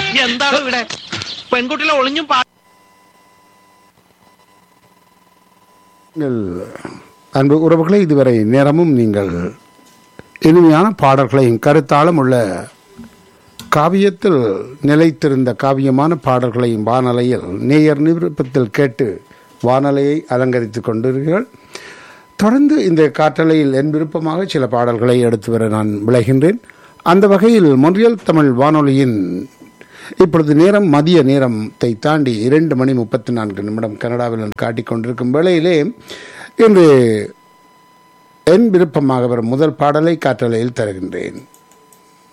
എന്താണ് ഇവിടെ പെൺകുട്ടികളെ ഒളിഞ്ഞും പാ நீங்கள் அன்பு உறவுகளை இதுவரை நேரமும் நீங்கள் இனிமையான பாடல்களையும் கருத்தாளம் உள்ள காவியத்தில் நிலைத்திருந்த காவியமான பாடல்களையும் வானலையில் நேயர் நிருப்பத்தில் கேட்டு வானலையை அலங்கரித்துக் கொண்டிருக்கிறீர்கள் தொடர்ந்து இந்த காற்றலையில் என் விருப்பமாக சில பாடல்களை எடுத்து வர நான் விளைகின்றேன் அந்த வகையில் மொன்றியல் தமிழ் வானொலியின் இப்பொழுது நேரம் மதிய நேரத்தை தாண்டி இரண்டு மணி முப்பத்தி நான்கு நிமிடம் கனடாவில் காட்டிக் கொண்டிருக்கும் வேளையிலே இன்று என் விருப்பமாக வரும் முதல் பாடலை காற்றலையில் தருகின்றேன்